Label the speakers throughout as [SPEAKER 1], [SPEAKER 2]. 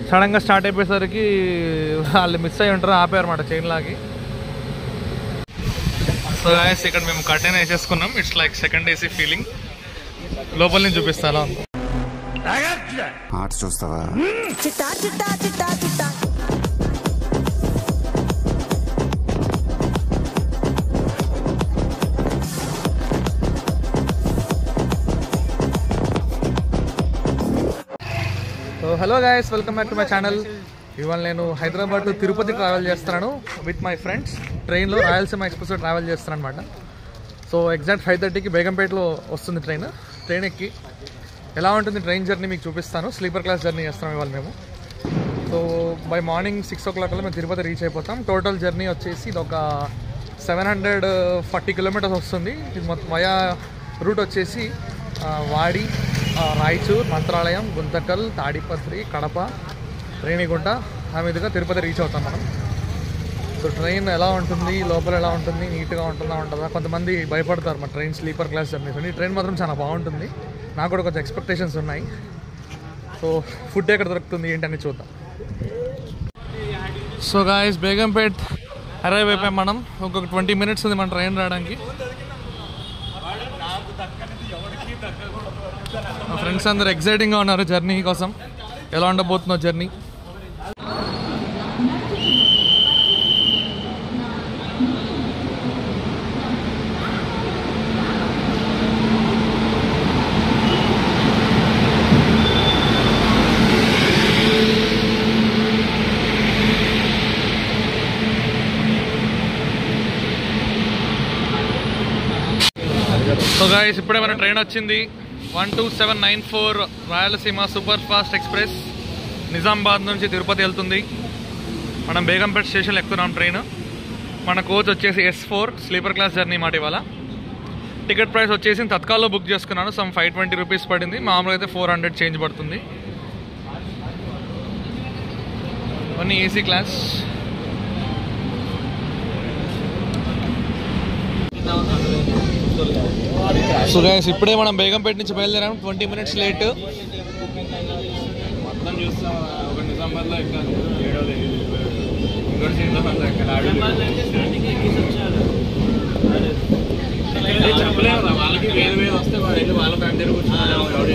[SPEAKER 1] సడన్గా స్టార్ట్ అయిపోయేసరికి వాళ్ళు మిస్ అయ్యి ఉంటారు ఆపారు అనమాట చైన్ లాగి సో గాయస్ ఇక్కడ మేము కర్టెన్ వేసేసుకున్నాం it's like second AC feeling లోపల నుంచి చూపిస్తాను
[SPEAKER 2] ఆట చూస్తావా
[SPEAKER 3] చిట్టా చిట్టా చిట్టా చిట్టా
[SPEAKER 1] so hello guys welcome back to my channel ఇవాళ నేను హైదరాబాద్ టు తిరుపతి ట్రావెల్ చేస్తున్నాను విత్ మై ఫ్రెండ్స్ ట్రైన్లో రాయలసీమ ఎక్స్ప్రెస్ ట్రావెల్ చేస్తాను అనమాట సో ఎగ్జాక్ట్ ఫైవ్ థర్టీకి బేగంపేటలో వస్తుంది ట్రైన్ ట్రైన్ ఎక్కి ఎలా ఉంటుంది ట్రైన్ జర్నీ మీకు చూపిస్తాను స్లీపర్ క్లాస్ జర్నీ చేస్తున్నాం ఇవాళ మేము so by morning six o'clock మేము తిరుపతి రీచ్ అయిపోతాం టోటల్ జర్నీ వచ్చేసి ఇది ఒక సెవెన్ హండ్రెడ్ ఫార్టీ కిలోమీటర్స్ వస్తుంది ఇది మొత్తం వయా రూట్ వచ్చేసి ఆ, వాడి ఆ, రాయచూర్ మంత్రాలయం గుంతకల్ తాడిపత్రి కడప రేణిగుంట ఆ మీదుగా తిరుపతి రీచ్ అవుతాం మనం సో ట్రైన్ ఎలా ఉంటుంది లోపల ఎలా ఉంటుంది నీట్గా ఉంటుందా ఉంటుందా కొంతమంది భయపడతారు మా ట్రైన్ స్లీపర్ క్లాస్ జర్నీస్ ఈ ట్రైన్ మాత్రం చాలా బాగుంటుంది నాకు కూడా కొంచెం ఎక్స్పెక్టేషన్స్ ఉన్నాయి సో ఫుడ్ ఎక్కడ దొరుకుతుంది ఏంటని చూద్దాం సో గాయస్ బేగంపేట్ అరైవ్ అయిపోయాం మనం ఇంకొక ట్వంటీ మినిట్స్ ఉంది మన ట్రైన్ రావడానికి మా ఫ్రెండ్స్ అందరు ఎక్సైటింగ్గా ఉన్నారు జర్నీ కోసం ఎలా ఉండబోతుందో జర్నీ సో గాయస్ ఇప్పుడే మన ట్రైన్ వచ్చింది one two seven nine four Rayalaseema super fast express Nizamabad నుంచి తిరుపతి వెళ్తుంది మనం బేగంపేట స్టేషన్లో ఎక్కుతున్నాం ట్రైన్ మన కోచ్ వచ్చేసి S four sleeper class journey మాట ఇవాళ టికెట్ ప్రైస్ వచ్చేసి తత్కాల్లో బుక్ చేసుకున్నాను సమ్ ఫైవ్ ట్వంటీ రూపీస్ పడింది మామూలుగా అయితే ఫోర్ హండ్రెడ్ చేంజ్ పడుతుంది ఇవన్నీ ఏసీ క్లాస్ సో గైస్ ఇప్పుడే మనం బేగంపేట నుంచి బయలుదేరాం ట్వంటీ మినిట్స్ లేట్
[SPEAKER 4] మొత్తం చూస్తాం ఒక నిజామాబాద్లో ఎక్కాలి ఏడో లేదు ఇంకోటి నిజామాబాద్లో ఎక్కాలి ఆడు చెప్పలేము రా, వాళ్ళకి వేరు వేరు వస్తే వాడు వెళ్ళి వాళ్ళ ఫ్యామిలీ దగ్గర కూర్చున్నాడు ఎవడు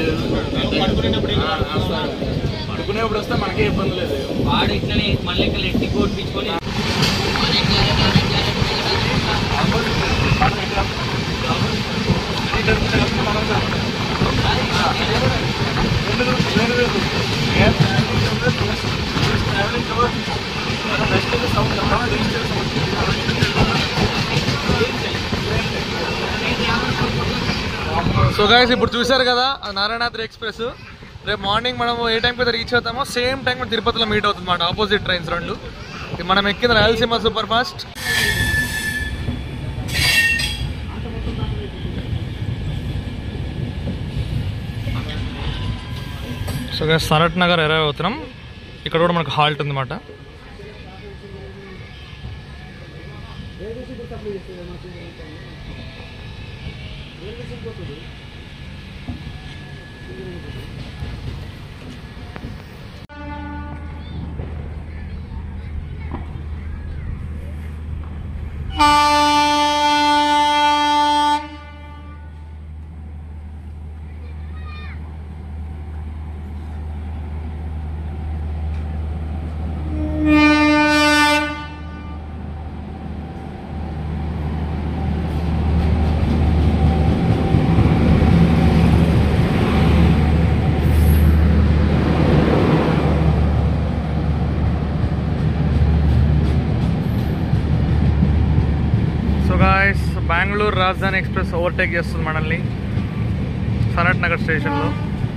[SPEAKER 4] పడుకునేప్పుడు వస్తే మనకే ఇబ్బంది లేదు
[SPEAKER 5] వాడు ఇట్లనే మళ్ళీ ఇక్కడ ఎట్టి కోట్పించుకొని
[SPEAKER 1] సో గైస్ ఇప్పుడు చూశారు కదా అది నారాయణాద్రి ఎక్స్ప్రెస్ రేపు మార్నింగ్ మనం ఏ టైంకి అయితే రీచ్ అవుతామో సేమ్ టైం మన తిరుపతిలో మీట్ అవుతుంది మాట ఆపోజిట్ ట్రైన్స్ రెండు ఇది మనం ఎక్కింది Rayalaseema super fast so guys Sanath Nagar arrive అవుతున్నాం ఇక్కడ కూడా మనకు హాల్ట్ ఉందన్నమాట సో గాయస్ బెంగళూరు రాజధాని ఎక్స్ప్రెస్ ఓవర్టేక్ చేస్తుంది మనల్ని సనట్ నగర్ స్టేషన్లో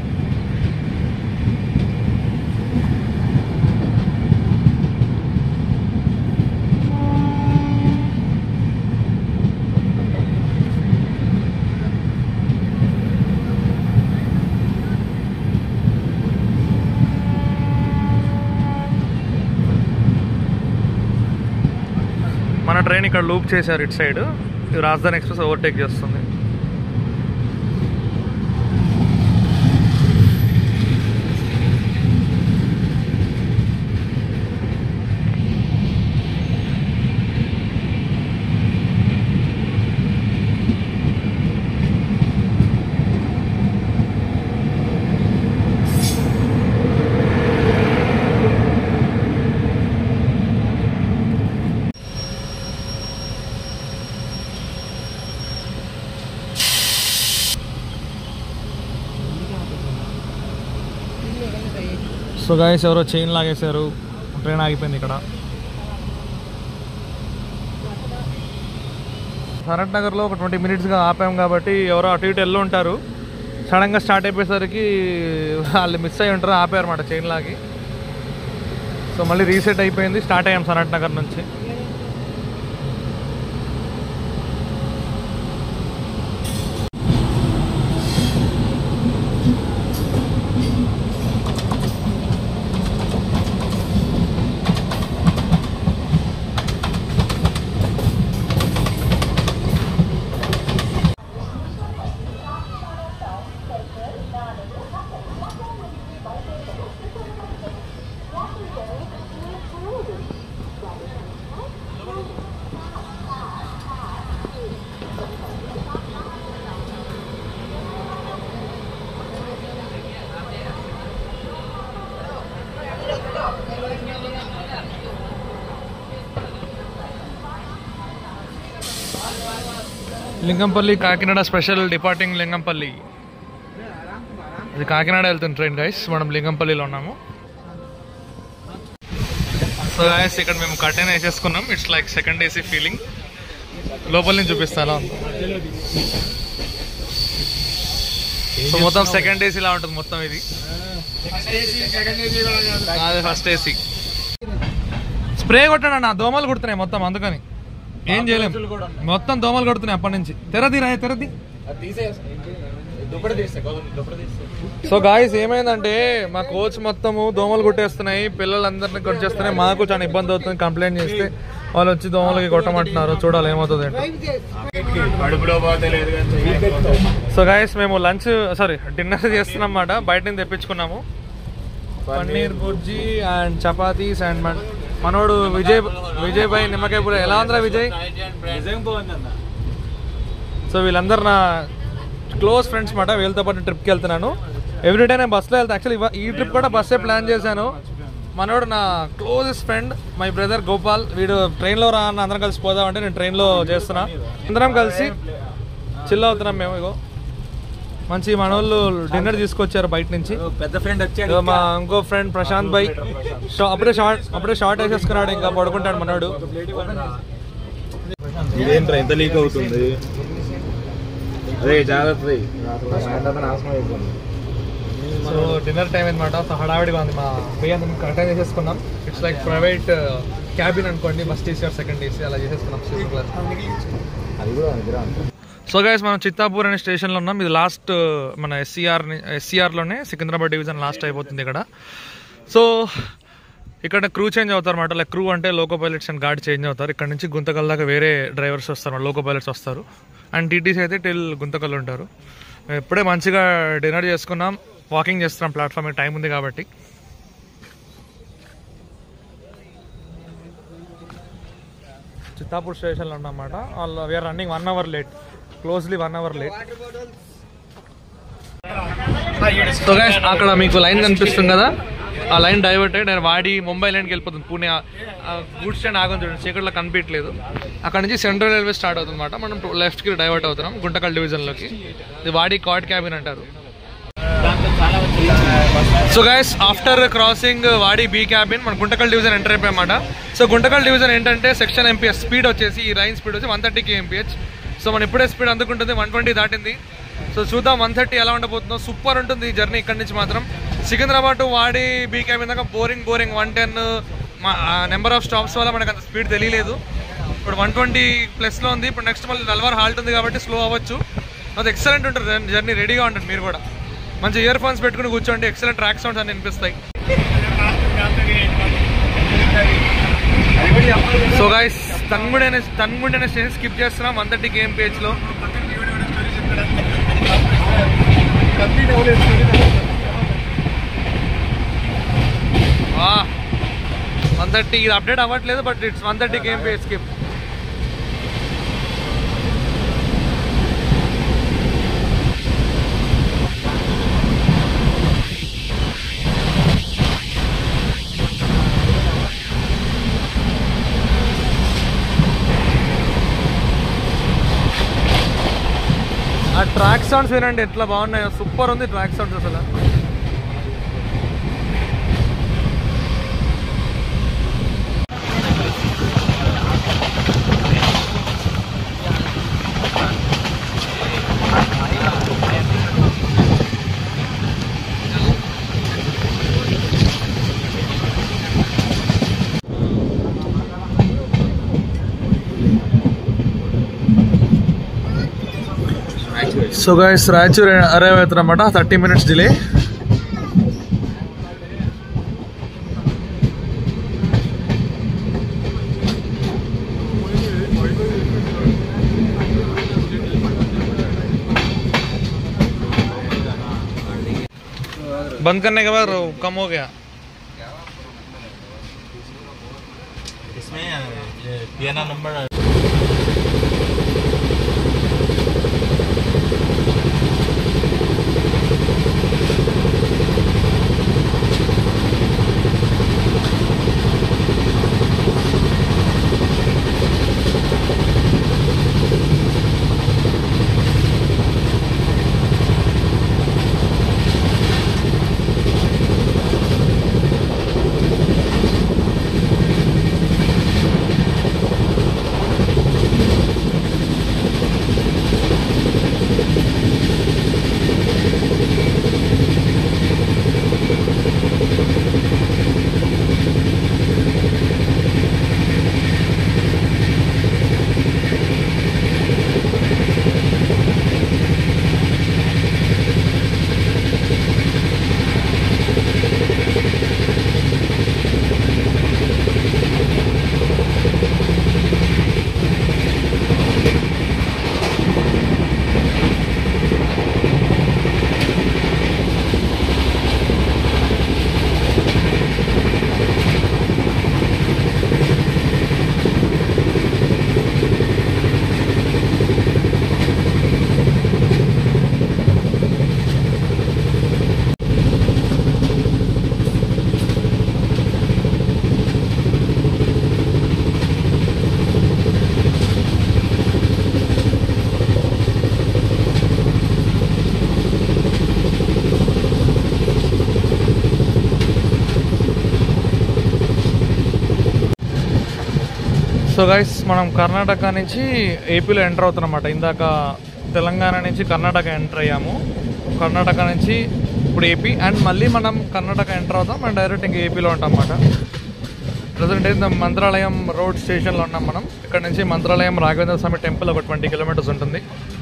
[SPEAKER 1] మన ట్రైన్ ఇక్కడ లూప్ చేశారు ఇటు సైడ్ ఇది రాజధాని ఎక్స్ప్రెస్ ఓవర్టేక్ చేస్తుంది సో గాయస్ ఎవరో చైన్ లాగేశారు ట్రైన్ ఆగిపోయింది ఇక్కడ భరత్ నగర్లో ఒక ట్వంటీ మినిట్స్గా ఆపాం కాబట్టి ఎవరో అటు ఇటు వెళ్ళి ఉంటారు సడన్గా స్టార్ట్ అయిపోయేసరికి వాళ్ళు మిస్ అయి ఉంటారు ఆపారు అనమాట చైన్ లాగి సో మళ్ళీ రీసెట్ అయిపోయింది స్టార్ట్ అయ్యాం సనత్ నగర్ నుంచి లింగంపల్లి కాకినాడ స్పెషల్ డిపార్టింగ్ లింగంపల్లి ఇది కాకినాడ వెళ్తుంది ట్రైన్ గైస్ మనం లింగంపల్లిలో ఉన్నాము సో గైస్ ఇక్కడ మేము కర్టెన్ వేసేసుకున్నాం it's like second AC feeling లోపల నుంచి చూపిస్తాను సో మొత్తం సెకండ్ ఏసీ లా ఉంటుంది మొత్తం ఇది అదే ఫస్ట్ ఏసీ స్ప్రే కొట్టాడు నా దోమలు కుడుతున్నాయి మొత్తం అందుకని ఏం చేయలేం మొత్తం దోమలు కొడుతున్నాయి అప్పటి నుంచి తెరది రాయ తెరది సో గాయస్ ఏమైందంటే మా కోచ్ మొత్తము దోమలు కొట్టేస్తున్నాయి పిల్లలందరినీ కొట్టేస్తున్నాయి మాకు చాలా ఇబ్బంది అవుతుంది కంప్లైంట్ చేస్తే వాళ్ళు వచ్చి దోమలకి కొట్టమంటున్నారు చూడాలి ఏమవుతుంది ఏంటో
[SPEAKER 4] కడుపులో పోతే లేదు కానీ
[SPEAKER 1] సో గాయస్ మేము లంచ్ సారీ డిన్నర్ చేస్తున్నాం అన్నమాట బయట నుంచి తెప్పించుకున్నాము పన్నీర్ బుర్జీ అండ్ చపాతీస్ అండ్ మన మనోడు విజయ్ విజయ్ భాయ్ నిమ్మకాయ పూర ఎలా ఉందిరా విజయ్ సో వీళ్ళందరూ నా క్లోజ్ ఫ్రెండ్స్ మాట వీళ్ళతో పాటు ట్రిప్కి వెళ్తున్నాను ఎవ్రీడే నేను బస్సులో వెళ్తాను యాక్చువల్లీ ఈ ట్రిప్ కూడా బస్సే ప్లాన్ చేశాను మనోడు నా closest friend my brother Gopal వీడు ట్రైన్లో రా అన్న అందరం కలిసి పోదామంటే నేను ట్రైన్లో చేస్తున్నా అందరం కలిసి చిల్ అవుతున్నాం మేము ఇగో మంచి మనోళ్ళు డిన్నర్ తీసుకొచ్చారు బయట నుంచి
[SPEAKER 5] పెద్ద ఫ్రెండ్ వచ్చాడు
[SPEAKER 1] ఇగో మా ఇంకో ఫ్రెండ్ ప్రశాంత్ భాయ్ షా- అప్పుడే షార్ట్ అప్పుడే షార్ట్ వేసేసుకున్నాడు ఇంకా పడుకుంటాడు మనోడు
[SPEAKER 4] ఇదేంట్రా ఎంత లీక్ అవుతుంది అదే జాగ్రత్త నాశనం అయిపోయింది
[SPEAKER 1] సో డిన్నర్ టైం అనమాట సో హడావిడిగా ఉంది మా బియ్యం కరెక్ట్ చేసేసుకున్నాం ఇట్స్ లైక్ ప్రైవేట్ క్యాబిన్ అనుకోండి first AC or second AC అలా చేసేసుకున్నాం స్లీపర్ క్లాస్
[SPEAKER 4] అది కూడా దగ్గర
[SPEAKER 1] సో గైస్ మనం చిత్తాపూర్ అనే స్టేషన్లో ఉన్నాం ఇది లాస్ట్ మన ఎస్సీఆర్ ఎస్సీఆర్లోనే సికింద్రాబాద్ డివిజన్ లాస్ట్ అయిపోతుంది ఇక్కడ సో ఇక్కడ క్రూ చేంజ్ అవుతారు అనమాట లైక్ క్రూ అంటే loco pilots and guard change అవుతారు ఇక్కడ నుంచి గుంతకల్ దాకా వేరే డ్రైవర్స్ వస్తారు లోకో పైలట్స్ వస్తారు అండ్ టీటీసీ అయితే టిల్ గుంతకల్ ఉంటారు మేము ఇప్పుడే మంచిగా డిన్నర్ చేసుకున్నాం వాకింగ్ చేస్తున్నాం ప్లాట్ఫామ్ టైం ఉంది కాబట్టి చిత్తాపూర్ స్టేషన్లో ఉన్నమాట వాళ్ళు we're running one hour late closely one hour late so guys అక్కడ మీకు లైన్ కనిపిస్తుంది కదా ఆ లైన్ డైవర్ట్ అయ్యి నేను వాడి ముంబై లైన్కి వెళ్ళిపోతుంది పూణే గూడ్ స్టాండ్ ఆగం చూడండి చీకట్లో కనిపించలేదు అక్కడ నుంచి సెంట్రల్ రైల్వే స్టార్ట్ అవుతుంది అనమాట మనం లెఫ్ట్కి డైవర్ట్ అవుతున్నాం గుంటకల్ డివిజన్లోకి ఇది వాడి కార్డ్ క్యాబిన్ అంటారు so guys after crossing Wadi B cabin మన గుంటకల్ డివిజన్ ఎంటర్ అయిపోయామాట సో గుంటకల్ డివిజన్ ఏంటంటే సెక్షన్ ఎంపీఎస్ స్పీడ్ వచ్చేసి ఈ రైన్ స్పీడ్ వచ్చి వన్ థర్టీకి ఎంపీహెచ్ సో మనం ఇప్పుడే స్పీడ్ అందుకుంటుంది వన్ ట్వంటీ దాటింది సో చూద్దాం వన్ థర్టీ ఎలా ఉండబోతుందో సూపర్ ఉంటుంది ఈ జర్నీ ఇక్కడి నుంచి మాత్రం Secunderabad to Wadi B cabin దాకా boring boring one ten number of stops వల్ల మనకు అంత స్పీడ్ తెలియలేదు ఇప్పుడు వన్ ట్వంటీ ప్లస్లో ఉంది ఇప్పుడు నెక్స్ట్ మళ్ళీ నల్వార్ హాల్ట్ ఉంది కాబట్టి స్లో అవ్వచ్చు అది ఎక్సలెంట్ ఉంటుంది జర్నీ రెడీగా ఉంటుంది మీరు కూడా మంచి ఇయర్ ఫోన్స్ పెట్టుకుని కూర్చోండి ఎక్సలెంట్ ట్రాక్ సౌండ్స్ అన్ని వినిపిస్తాయి సో గాయస్ తన్ముడి అనే తన్ముడి అనే స్టేషన్ స్కిప్ చేస్తున్నాం వన్ థర్టీ కేఎం పేజ్లో వన్ థర్టీ ఇది అప్డేట్ అవ్వట్లేదు but it's one thirty KM pace skip ఆ ట్రాక్ సౌండ్స్ వినండి ఎట్లా బాగున్నాయో సూపర్ ఉంది ట్రాక్ సౌండ్స్ అసలు సో గైస్ రాయచూర్ అరైవ్ అవుతున్నమాట థర్టీ మినిట్స్ డిలే बंद करने के बाद कम हो गया
[SPEAKER 2] इसमें पियाना नंबर
[SPEAKER 1] సో గైస్ మనం కర్ణాటక నుంచి ఏపీలో ఎంటర్ అవుతున్నమాట ఇందాక తెలంగాణ నుంచి కర్ణాటక ఎంటర్ అయ్యాము కర్ణాటక నుంచి ఇప్పుడు ఏపీ అండ్ మళ్ళీ మనం కర్ణాటక ఎంటర్ అవుతాం అండ్ డైరెక్ట్ ఇంకా ఏపీలో ఉంటాం అన్నమాట ప్రజెంట్ అయితే మంత్రాలయం రోడ్ స్టేషన్లో ఉన్నాం మనం ఇక్కడ నుంచి మంత్రాలయం రాఘవేంద్ర స్వామి టెంపుల్ ఒక ట్వంటీ కిలోమీటర్స్ ఉంటుంది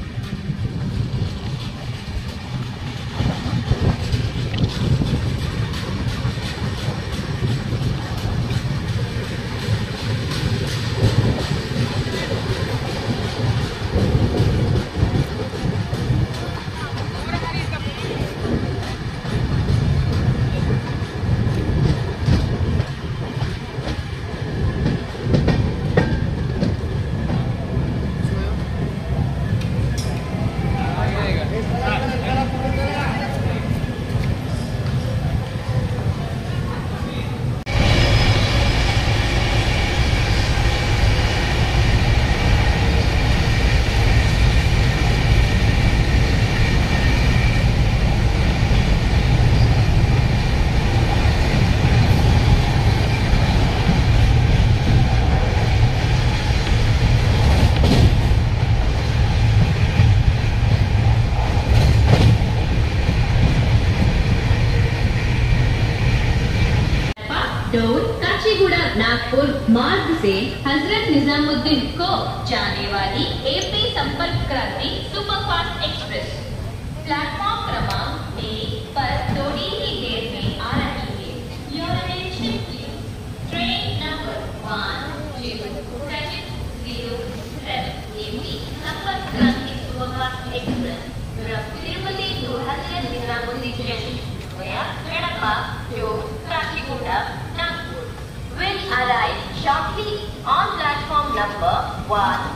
[SPEAKER 6] डोर काचीगुड़ा नागपुर मार्ग से हजरत निजामुद्दीन को जाने वाली एपी संपर्क क्रांति सुपरफास्ट एक्सप्रेस प्लेटफॉर्म क्रमांक एक पर थोड़ी ही देर में आ रही है Your attention please. Train number one zero seven zero seven AP Sampark Kranti superfast express from Tirupati to Hazrat Nizamuddin Junction via Kadapa to Kachigunda, Nagpur will arrive shortly on platform number one.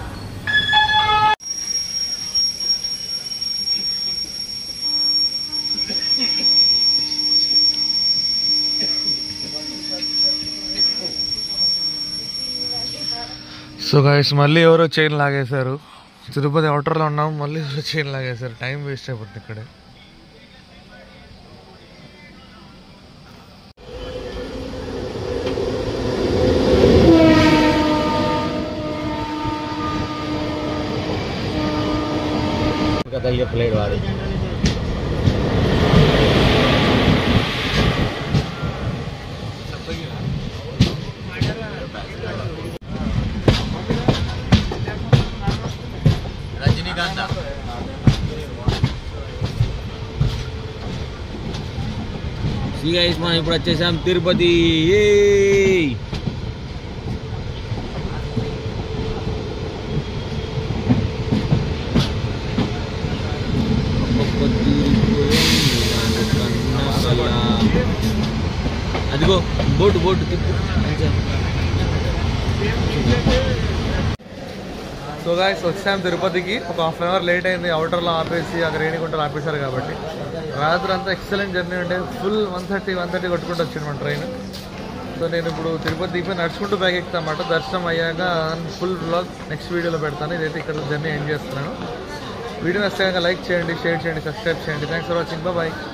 [SPEAKER 1] So guys మళ్ళీ ఎవరో chain లాగేశారు Tirupati అవుటర్లో ఉన్నాం మళ్ళీ ఎవరో chain లాగేశారు time waste అయిపోతుంది ఇక్కడే
[SPEAKER 2] कहता ये plate वाली रजनीकांत సి గైస్ మనం ఇప్పుడు వచ్చేసాం తిరుపతి ఏయ్! ఒక్కొక్క తీరిపోయింది నాకు కన్నకల. అదిగో బోటు బోటు తిప్పు మంచిగా.
[SPEAKER 1] సో గాయస్ వచ్చాం తిరుపతికి ఒక హాఫ్ అన్ అవర్ లేట్ అయింది అవుటర్లో ఆపేసి అక్కడ రేణిగుంటలో ఆపేశారు కాబట్టి రాత్రి అంతా ఎక్సలెంట్ జర్నీ ఉండే full one thirty one thirty కొట్టుకుంటూ వచ్చింది మన ట్రైన్ సో నేను ఇప్పుడు తిరుపతి దిగిపోయి నడుచుకుంటూ బ్యాగ్ ఎక్కుతాను అన్నమాట దర్శనం అయ్యాక ఫుల్ బ్లాగ్ నెక్స్ట్ వీడియోలో పెడతాను ఇదైతే ఇక్కడ జర్నీ ఎండ్ చేస్తున్నాను వీడియో నచ్చితే లైక్ చేయండి షేర్ చేయండి సబ్స్క్రైబ్ చేయండి థ్యాంక్స్ ఫర్ వాచింగ్ బాయ్